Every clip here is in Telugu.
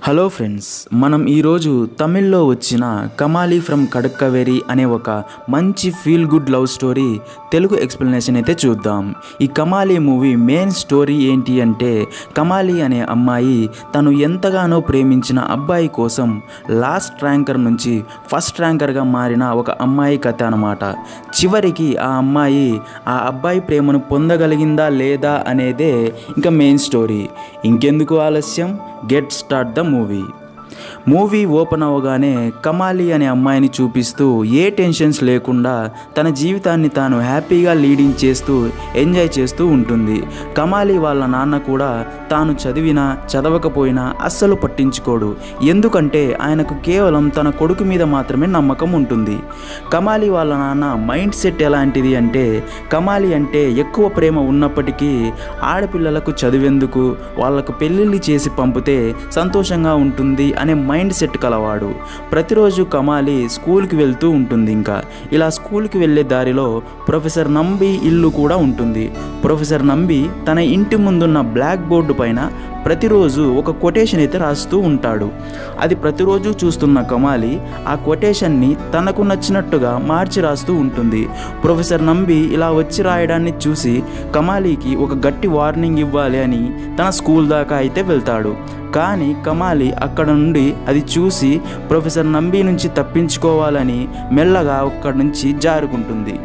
హలో ఫ్రెండ్స్ మనం ఈరోజు తమిళ్లో వచ్చిన కమాలి ఫ్రమ్ కడక్కవేరి అనే ఒక మంచి feel good love story Telugu explanation అయితే చూద్దాం ఈ కమాలి మూవీ మెయిన్ స్టోరీ ఏంటి అంటే కమాలి అనే అమ్మాయి తను ఎంతగానో ప్రేమించిన అబ్బాయి కోసం లాస్ట్ ర్యాంకర్ నుంచి ఫస్ట్ ర్యాంకర్గా మారిన ఒక అమ్మాయి కథ అన్నమాట చివరికి ఆ అమ్మాయి ఆ అబ్బాయి ప్రేమను పొందగలిగిందా లేదా అనేదే ఇంకా మెయిన్ స్టోరీ ఇంకెందుకు ఆలస్యం get start the movie movie open అవ్వగానే కమాలి అనే అమ్మాయిని చూపిస్తూ ఏ టెన్షన్స్ లేకుండా తన జీవితాన్ని తాను హ్యాపీగా లీడింగ్ చేస్తూ ఎంజాయ్ చేస్తూ ఉంటుంది కమాలి వాళ్ళ నాన్న కూడా తాను చదివినా చదవకపోయినా అస్సలు పట్టించుకోడు ఎందుకంటే ఆయనకు కేవలం తన కొడుకు మీద మాత్రమే నమ్మకం ఉంటుంది కమాలి వాళ్ళ నాన్న మైండ్ సెట్ ఎలాంటిది అంటే కమాలి అంటే ఎక్కువ ప్రేమ ఉన్నప్పటికీ ఆడపిల్లలకు చదివేందుకు వాళ్ళకు పెళ్ళిళ్ళు చేసి పంపితే సంతోషంగా ఉంటుంది అనే మైండ్ సెట్ కలవాడు ప్రతిరోజు కమాలి స్కూల్కి వెళ్తూ ఉంటుంది ఇంకా ఇలా స్కూల్కి వెళ్ళే దారిలో ప్రొఫెసర్ నంబి ఇల్లు కూడా ఉంటుంది ప్రొఫెసర్ నంబి తన ఇంటి ముందున్న బ్లాక్ బోర్డు పైన ప్రతిరోజు ఒక కొటేషన్ అయితే రాస్తూ ఉంటాడు అది ప్రతిరోజు చూస్తున్న కమాలి ఆ కొటేషన్ని తనకు నచ్చినట్టుగా మార్చి రాస్తూ ఉంటుంది ప్రొఫెసర్ నంబి ఇలా వచ్చి రాయడాన్ని చూసి కమాలికి ఒక గట్టి వార్నింగ్ ఇవ్వాలి అని తన స్కూల్ దాకా అయితే వెళ్తాడు కానీ కమాలి అక్కడ నుండి అది చూసి ప్రొఫెసర్ నంబి నుంచి తప్పించుకోవాలని మెల్లగా అక్కడి నుంచి జారుకుంటుంది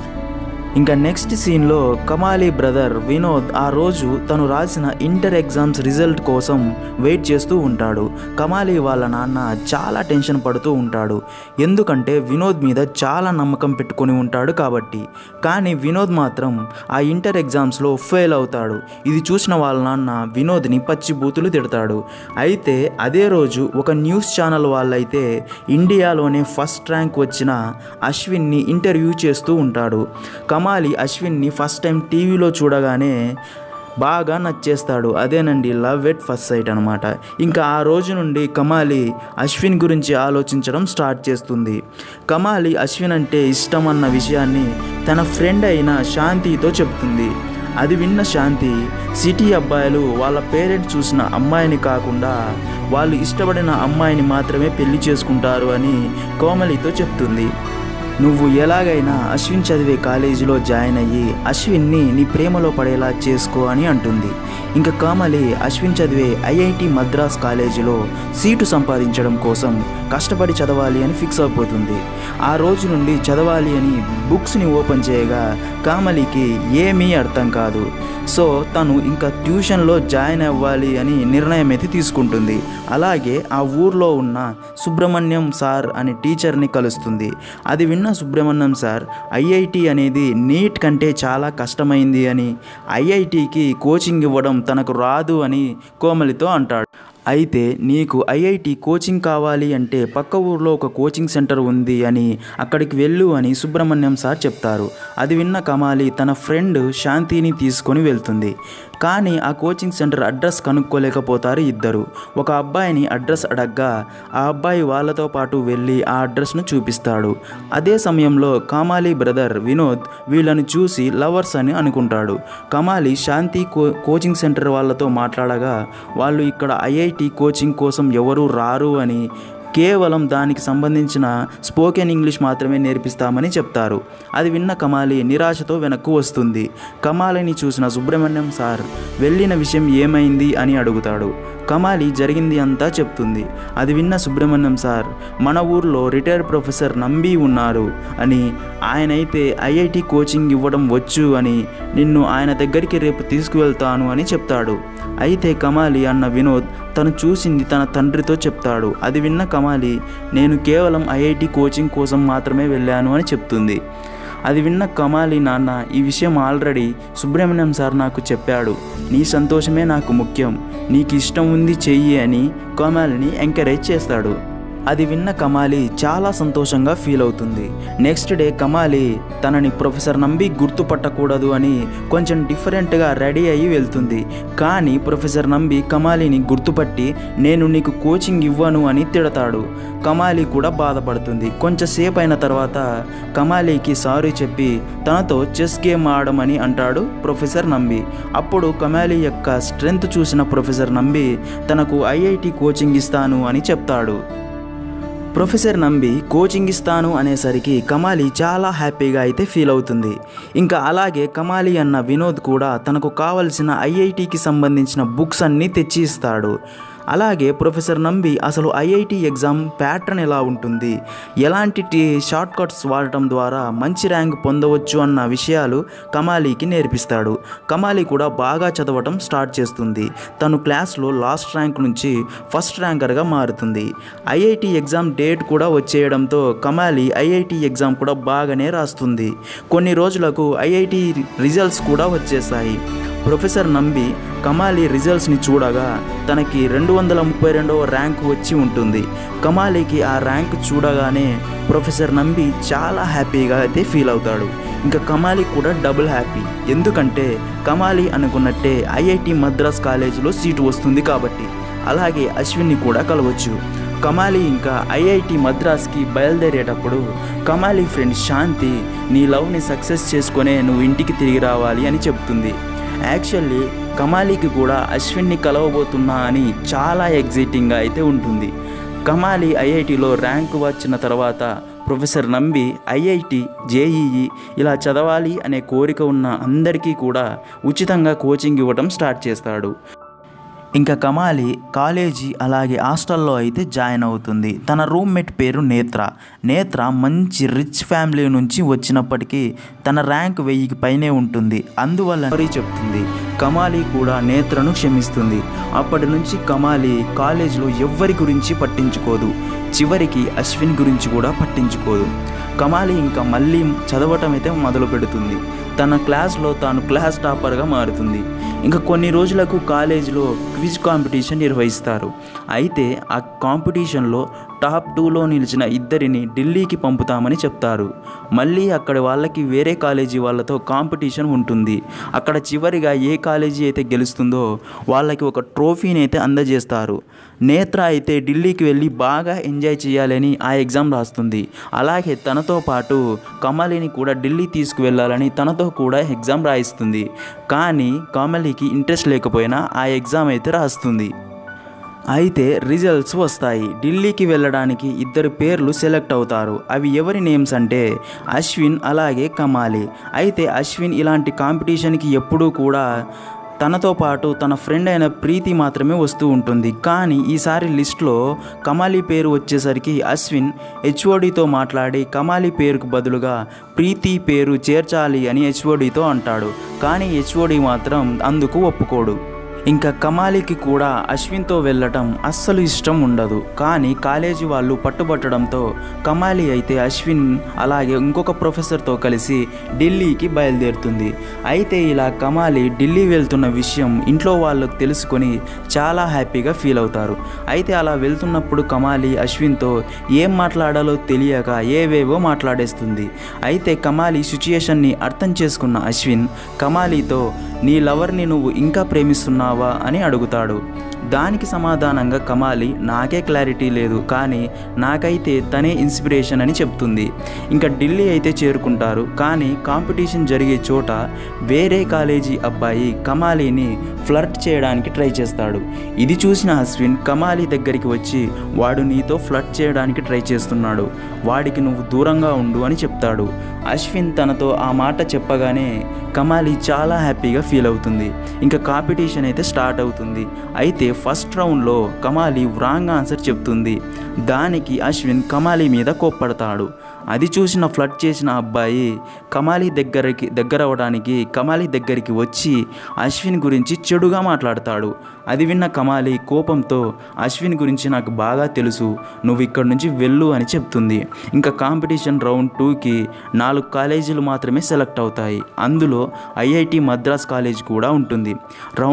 ఇంకా నెక్స్ట్ సీన్లో కమాలి బ్రదర్ వినోద్ ఆ రోజు తను రాసిన ఇంటర్ ఎగ్జామ్స్ రిజల్ట్ కోసం వెయిట్ చేస్తూ ఉంటాడు కమాలి వాళ్ళ నాన్న చాలా టెన్షన్ పడుతూ ఉంటాడు ఎందుకంటే వినోద్ మీద చాలా నమ్మకం పెట్టుకొని ఉంటాడు కాబట్టి కానీ వినోద్ మాత్రం ఆ ఇంటర్ ఎగ్జామ్స్లో ఫెయిల్ అవుతాడు ఇది చూసిన వాళ్ళ నాన్న వినోద్ని పచ్చి బూతులు తిడతాడు అయితే అదే రోజు ఒక న్యూస్ ఛానల్ వాళ్ళైతే ఇండియాలోనే ఫస్ట్ ర్యాంక్ వచ్చిన అశ్విన్ని ఇంటర్వ్యూ చేస్తూ ఉంటాడు కమాలి అశ్విన్ని ఫస్ట్ టైం టీవీలో చూడగానే బాగా నచ్చేస్తాడు అదేనండి లవ్ ఎట్ ఫస్ట్ సైట్ అనమాట ఇంకా ఆ రోజు నుండి కమాలి అశ్విన్ గురించి ఆలోచించడం స్టార్ట్ చేస్తుంది కమాలి అశ్విన్ అంటే ఇష్టం అన్న విషయాన్ని తన ఫ్రెండ్ అయిన శాంతితో చెప్తుంది అది విన్న శాంతి సిటీ అబ్బాయిలు వాళ్ళ పేరెంట్స్ చూసిన అమ్మాయిని కాకుండా వాళ్ళు ఇష్టపడిన అమ్మాయిని మాత్రమే పెళ్లి చేసుకుంటారు అని కోమలితో చెప్తుంది నువ్వు ఎలాగైనా అశ్విన్ చదివే కాలేజీలో జాయిన్ అయ్యి అశ్విన్ని నీ ప్రేమలో పడేలా చేసుకో అని అంటుంది ఇంకా కామలి అశ్విన్ చదివే ఐఐటి మద్రాస్ కాలేజీలో సీటు సంపాదించడం కోసం కష్టపడి చదవాలి అని ఫిక్స్ అయిపోతుంది ఆ రోజు నుండి చదవాలి అని బుక్స్ని ఓపెన్ చేయగా కామలికి ఏమీ అర్థం కాదు సో తను ఇంకా ట్యూషన్లో జాయిన్ అవ్వాలి అని నిర్ణయం అయితే తీసుకుంటుంది అలాగే ఆ ఊర్లో ఉన్న సుబ్రహ్మణ్యం సార్ అనే టీచర్ని కలుస్తుంది అది విన్న సుబ్రహ్మణ్యం సార్ ఐఐటి అనేది నీట్ కంటే చాలా కష్టమైంది అని ఐఐటికి కోచింగ్ ఇవ్వడం తనకు రాదు అని కోమలితో అంటాడు అయితే నీకు ఐఐటి కోచింగ్ కావాలి అంటే పక్క ఊర్లో ఒక కోచింగ్ సెంటర్ ఉంది అని అక్కడికి వెళ్ళు అని సుబ్రహ్మణ్యం సార్ చెప్తారు అది విన్న కమాలి తన ఫ్రెండ్ శాంతిని తీసుకొని వెళ్తుంది కానీ ఆ కోచింగ్ సెంటర్ అడ్రస్ కనుక్కోలేకపోతారు ఇద్దరు ఒక అబ్బాయిని అడ్రస్ అడగ్గా ఆ అబ్బాయి వాళ్ళతో పాటు వెళ్ళి ఆ అడ్రస్ను చూపిస్తాడు అదే సమయంలో కామాలి బ్రదర్ వినోద్ వీళ్ళని చూసి లవర్స్ అని అనుకుంటాడు కమాలి శాంతి కో కోచింగ్ సెంటర్ వాళ్ళతో మాట్లాడగా వాళ్ళు ఇక్కడ ఐఐటి కోచింగ్ కోసం ఎవరూ రారు అని కేవలం దానికి సంబంధించిన స్పోకెన్ ఇంగ్లీష్ మాత్రమే నేర్పిస్తామని చెప్తారు అది విన్న కమాలి నిరాశతో వెనక్కు వస్తుంది కమాలిని చూసిన సుబ్రహ్మణ్యం సార్ వెళ్ళిన విషయం ఏమైంది అని అడుగుతాడు కమాలి జరిగింది అంతా చెప్తుంది అది విన్న సుబ్రహ్మణ్యం సార్ మన ఊర్లో రిటైర్డ్ ప్రొఫెసర్ నంబి ఉన్నారు అని ఆయనైతే ఐఐటి కోచింగ్ ఇవ్వడం వచ్చు అని నిన్ను ఆయన దగ్గరికి రేపు తీసుకువెళ్తాను అని చెప్తాడు అయితే కమాలి అన్న వినోద్ తను చూసింది తన తండ్రితో చెప్తాడు అది విన్న కమాలి నేను కేవలం ఐఐటి కోచింగ్ కోసం మాత్రమే వెళ్ళాను అని చెప్తుంది అది విన్న కమాలి నాన్న ఈ విషయం ఆల్రెడీ సుబ్రహ్మణ్యం సార్ నాకు చెప్పాడు నీ సంతోషమే నాకు ముఖ్యం నీకు ఇష్టం ఉంది చెయ్యి అని కమాలిని ఎంకరేజ్ చేస్తాడు అది విన్న కమాలి చాలా సంతోషంగా ఫీల్ అవుతుంది నెక్స్ట్ డే కమాలి తనని ప్రొఫెసర్ నంబి గుర్తుపట్టకూడదు అని కొంచెం డిఫరెంట్గా రెడీ అయ్యి వెళ్తుంది కానీ ప్రొఫెసర్ నంబి కమాలిని గుర్తుపట్టి నేను నీకు కోచింగ్ ఇవ్వను అని తిడతాడు కమాలి కూడా బాధపడుతుంది కొంచెంసేపు అయిన తర్వాత కమాలికి సారీ చెప్పి తనతో చెస్ గేమ్ ఆడమని అంటాడు ప్రొఫెసర్ నంబి అప్పుడు కమాలి యొక్క స్ట్రెంగ్త్ చూసిన ప్రొఫెసర్ నంబి తనకు ఐఐటి కోచింగ్ ఇస్తాను అని చెప్తాడు ప్రొఫెసర్ నంబి కోచింగ్ ఇస్తాను అనేసరికి కమాలి చాలా హ్యాపీగా అయితే ఫీల్ అవుతుంది ఇంకా అలాగే కమాలి అన్న వినోద్ కూడా తనకు కావలసిన ఐఐటికి సంబంధించిన బుక్స్ అన్నీ తెచ్చి ఇస్తాడు అలాగే ప్రొఫెసర్ నంబి అసలు ఐఐటి ఎగ్జామ్ ప్యాటర్న్ ఎలా ఉంటుంది ఎలాంటి టీ షార్ట్ కట్స్ వాడటం ద్వారా మంచి ర్యాంక్ పొందవచ్చు అన్న విషయాలు కమాలీకి నేర్పిస్తాడు కమాలి కూడా బాగా చదవటం స్టార్ట్ చేస్తుంది తను క్లాస్లో లాస్ట్ ర్యాంక్ నుంచి ఫస్ట్ ర్యాంకర్గా మారుతుంది ఐఐటి ఎగ్జామ్ డేట్ కూడా వచ్చేయడంతో కమాలి ఐఐటి ఎగ్జామ్ కూడా బాగానే రాస్తుంది కొన్ని రోజులకు ఐఐటి రిజల్ట్స్ కూడా వచ్చేసాయి ప్రొఫెసర్ నంబి కమాలి రిజల్ట్స్ని చూడగా తనకి రెండు వందల ముప్పై రెండవ ర్యాంక్ వచ్చి ఉంటుంది కమాలికి ఆ ర్యాంక్ చూడగానే ప్రొఫెసర్ నంబి చాలా హ్యాపీగా అయితే ఫీల్ అవుతాడు ఇంకా కమాలి కూడా డబుల్ హ్యాపీ ఎందుకంటే కమాలి అనుకున్నట్టే ఐఐటి మద్రాస్ కాలేజీలో సీటు వస్తుంది కాబట్టి అలాగే అశ్విన్ని కూడా కలవచ్చు కమాలి ఇంకా ఐఐటి మద్రాస్కి బయలుదేరేటప్పుడు కమాలి ఫ్రెండ్ శాంతి నీ లవ్ని సక్సెస్ చేసుకునే నువ్వు ఇంటికి తిరిగి రావాలి అని చెప్తుంది యాక్చువల్లీ కమాలికి కూడా అశ్విన్ని కలవబోతున్నా అని చాలా ఎగ్జైటింగ్గా అయితే ఉంటుంది కమాలి ఐఐటిలో ర్యాంక్ వచ్చిన తర్వాత ప్రొఫెసర్ నంబి ఐఐటి జేఈఈ ఇలా చదవాలి అనే కోరిక ఉన్న అందరికీ కూడా ఉచితంగా కోచింగ్ ఇవ్వడం స్టార్ట్ చేస్తాడు ఇంకా కమాలి కాలేజీ అలాగే హాస్టల్లో అయితే జాయిన్ అవుతుంది తన రూమ్మేట్ పేరు నేత్ర నేత్ర మంచి రిచ్ ఫ్యామిలీ నుంచి వచ్చినప్పటికీ తన ర్యాంక్ వెయ్యికి పైనే ఉంటుంది అందువల్ల మరీ చెప్తుంది కమాలి కూడా నేత్రను క్షమిస్తుంది అప్పటి నుంచి కమాలి కాలేజీలో ఎవ్వరి గురించి పట్టించుకోదు చివరికి అశ్విన్ గురించి కూడా పట్టించుకోదు కమాలి ఇంకా మళ్ళీ చదవటం అయితే మొదలు పెడుతుంది తన క్లాస్లో తాను క్లాస్ టాపర్గా మారుతుంది ఇంకా కొన్ని రోజులకు కాలేజీలో క్విజ్ కాంపిటీషన్ నిర్వహిస్తారు అయితే ఆ కాంపిటీషన్లో టాప్ టూలో నిలిచిన ఇద్దరిని ఢిల్లీకి పంపుతామని చెప్తారు మళ్ళీ అక్కడ వాళ్ళకి వేరే కాలేజీ వాళ్ళతో కాంపిటీషన్ ఉంటుంది అక్కడ చివరిగా ఏ కాలేజీ అయితే గెలుస్తుందో వాళ్ళకి ఒక ట్రోఫీని అయితే అందజేస్తారు నేత్ర అయితే ఢిల్లీకి వెళ్ళి బాగా ఎంజాయ్ చేయాలని ఆ ఎగ్జామ్ రాస్తుంది అలాగే తనతో పాటు కమలిని కూడా ఢిల్లీ తీసుకువెళ్ళాలని తనతో కూడా ఎగ్జామ్ రాయిస్తుంది కానీ కమలికి ఇంట్రెస్ట్ లేకపోయినా ఆ ఎగ్జామ్ అయితే రాస్తుంది అయితే రిజల్ట్స్ వస్తాయి ఢిల్లీకి వెళ్ళడానికి ఇద్దరు పేర్లు సెలెక్ట్ అవుతారు అవి ఎవరి నేమ్స్ అంటే అశ్విన్ అలాగే కమాలి అయితే అశ్విన్ ఇలాంటి కాంపిటీషన్కి ఎప్పుడూ కూడా తనతో పాటు తన ఫ్రెండ్ అయిన ప్రీతి మాత్రమే వస్తూ ఉంటుంది కానీ ఈసారి లిస్ట్లో కమాలి పేరు వచ్చేసరికి అశ్విన్ హెచ్ఓడితో మాట్లాడి కమాలి పేరుకు బదులుగా ప్రీతి పేరు చేర్చాలి అని హెచ్ఓడితో అంటాడు కానీ హెచ్ఓడి మాత్రం అందుకు ఒప్పుకోడు ఇంకా కమాలికి కూడా అశ్విన్తో వెళ్ళటం అస్సలు ఇష్టం ఉండదు కానీ కాలేజీ వాళ్ళు పట్టుబట్టడంతో కమాలి అయితే అశ్విన్ అలాగే ఇంకొక ప్రొఫెసర్తో కలిసి ఢిల్లీకి బయలుదేరుతుంది అయితే ఇలా కమాలి ఢిల్లీ వెళ్తున్న విషయం ఇంట్లో వాళ్ళకు తెలుసుకొని చాలా హ్యాపీగా ఫీల్ అవుతారు అయితే అలా వెళ్తున్నప్పుడు కమాలి అశ్విన్తో ఏం మాట్లాడాలో తెలియక ఏవేవో మాట్లాడేస్తుంది అయితే కమాలి సిచ్యుయేషన్ని అర్థం చేసుకున్న అశ్విన్ కమాలితో నీ లవర్ని నువ్వు ఇంకా ప్రేమిస్తున్నావా అని అడుగుతాడు దానికి సమాధానంగా కమాలి నాకే క్లారిటీ లేదు కానీ నాకైతే తనే ఇన్స్పిరేషన్ అని చెప్తుంది ఇంకా ఢిల్లీ అయితే చేరుకుంటారు కానీ కాంపిటీషన్ జరిగే చోట వేరే కాలేజీ అబ్బాయి కమాలిని ఫ్లర్ట్ చేయడానికి ట్రై చేస్తాడు ఇది చూసిన అశ్విన్ కమాలి దగ్గరికి వచ్చి వాడు నీతో ఫ్లర్ట్ చేయడానికి ట్రై చేస్తున్నాడు వాడికి నువ్వు దూరంగా ఉండు అని చెప్తాడు అశ్విన్ తనతో ఆ మాట చెప్పగానే కమాలి చాలా హ్యాపీగా ఫీల్ అవుతుంది ఇంకా కాంపిటీషన్ అయితే స్టార్ట్ అవుతుంది అయితే ఫస్ట్ రౌండ్లో కమాలి రాంగ్ ఆన్సర్ చెప్తుంది దానికి అశ్విన్ కమాలి మీద కోప్పడతాడు అది చూసిన ఫ్లడ్ చేసిన అబ్బాయి కమాలి దగ్గరికి దగ్గర అవ్వడానికి కమాలి దగ్గరికి వచ్చి అశ్విన్ గురించి చెడుగా మాట్లాడతాడు అది విన్న కమాలి కోపంతో అశ్విన్ గురించి నాకు బాగా తెలుసు నువ్వు ఇక్కడి నుంచి వెళ్ళు అని చెప్తుంది ఇంకా కాంపిటీషన్ రౌండ్ టూకి నాలుగు కాలేజీలు మాత్రమే సెలెక్ట్ అవుతాయి అందులో ఐఐటి మద్రాస్ కాలేజ్ కూడా ఉంటుంది రౌండ్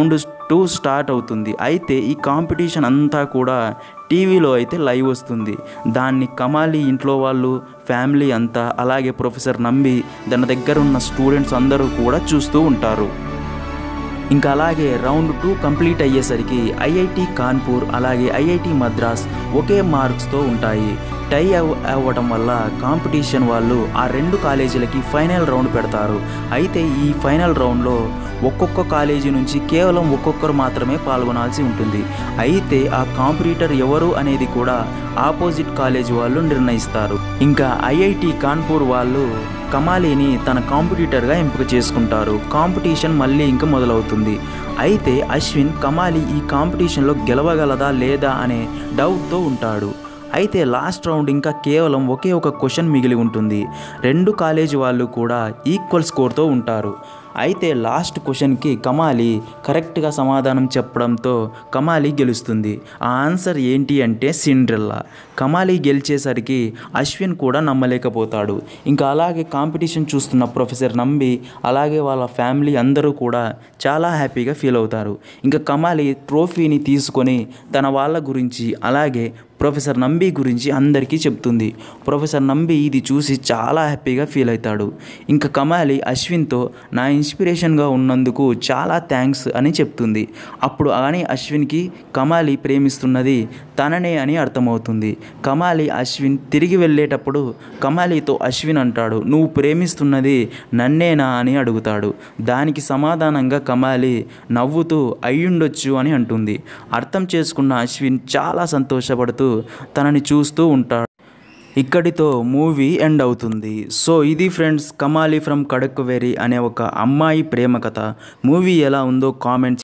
టూ స్టార్ట్ అవుతుంది అయితే ఈ కాంపిటీషన్ అంతా కూడా టీవీలో అయితే లైవ్ వస్తుంది దాన్ని కమాలి ఇంట్లో వాళ్ళు ఫ్యామిలీ అంతా అలాగే ప్రొఫెసర్ నంబి దాని దగ్గర ఉన్న స్టూడెంట్స్ అందరూ కూడా చూస్తూ ఉంటారు ఇంకా అలాగే రౌండ్ టూ కంప్లీట్ అయ్యేసరికి ఐఐటి కాన్పూర్ అలాగే ఐఐటి మద్రాస్ ఒకే మార్క్స్తో ఉంటాయి టై అవ్ అవ్వడం వల్ల కాంపిటీషన్ వాళ్ళు ఆ రెండు కాలేజీలకి ఫైనల్ రౌండ్ పెడతారు అయితే ఈ ఫైనల్ రౌండ్లో ఒక్కొక్క కాలేజీ నుంచి కేవలం ఒక్కొక్కరు మాత్రమే పాల్గొనాల్సి ఉంటుంది అయితే ఆ కాంపిటీటర్ ఎవరు అనేది కూడా ఆపోజిట్ కాలేజ్ వాళ్ళు నిర్ణయిస్తారు ఇంకా ఐఐటి కాన్పూర్ వాళ్ళు కమాలీని తన కాంపిటీటర్గా ఎంపిక చేసుకుంటారు కాంపిటీషన్ మళ్ళీ ఇంకా మొదలవుతుంది అయితే అశ్విన్ కమాలి ఈ కాంపిటీషన్లో గెలవగలదా లేదా అనే డౌట్తో ఉంటాడు అయితే లాస్ట్ రౌండ్ ఇంకా కేవలం ఒకే ఒక క్వశ్చన్ మిగిలి ఉంటుంది రెండు కాలేజీ వాళ్ళు కూడా ఈక్వల్ స్కోర్తో ఉంటారు అయితే లాస్ట్ క్వశ్చన్కి కమాలి కరెక్ట్గా సమాధానం చెప్పడంతో కమాలి గెలుస్తుంది ఆ ఆన్సర్ ఏంటి అంటే సిండ్రెల్లా కమాలి గెలిచేసరికి అశ్విన్ కూడా నమ్మలేకపోతాడు ఇంకా అలాగే కాంపిటీషన్ చూస్తున్న ప్రొఫెసర్ నంబి అలాగే వాళ్ళ ఫ్యామిలీ అందరూ కూడా చాలా హ్యాపీగా ఫీల్ అవుతారు ఇంకా కమాలి ట్రోఫీని తీసుకొని తన వాళ్ళ గురించి అలాగే ప్రొఫెసర్ నంబి గురించి అందరికీ చెప్తుంది ప్రొఫెసర్ నంబి ఇది చూసి చాలా హ్యాపీగా ఫీల్ అవుతాడు ఇంకా కమాలి అశ్విన్తో నా ఇన్స్పిరేషన్గా ఉన్నందుకు చాలా థ్యాంక్స్ అని చెప్తుంది అప్పుడు కానీ అశ్విన్కి కమాలి ప్రేమిస్తున్నది తననే అని అర్థమవుతుంది కమాలి అశ్విన్ తిరిగి వెళ్ళేటప్పుడు కమాలితో అశ్విన్ అంటాడు నువ్వు ప్రేమిస్తున్నది నన్నేనా అని అడుగుతాడు దానికి సమాధానంగా కమాలి నవ్వుతూ అయ్యుండొచ్చు అని అంటుంది అర్థం చేసుకున్న అశ్విన్ చాలా సంతోషపడుతూ తనని చూస్తూ ఉంటాడు ఇక్కడితో మూవీ ఎండ్ అవుతుంది సో ఇది ఫ్రెండ్స్ కమాలి ఫ్రమ్ కడక్కువేరి అనే ఒక అమ్మాయి ప్రేమ కథ మూవీ ఎలా ఉందో కామెంట్స్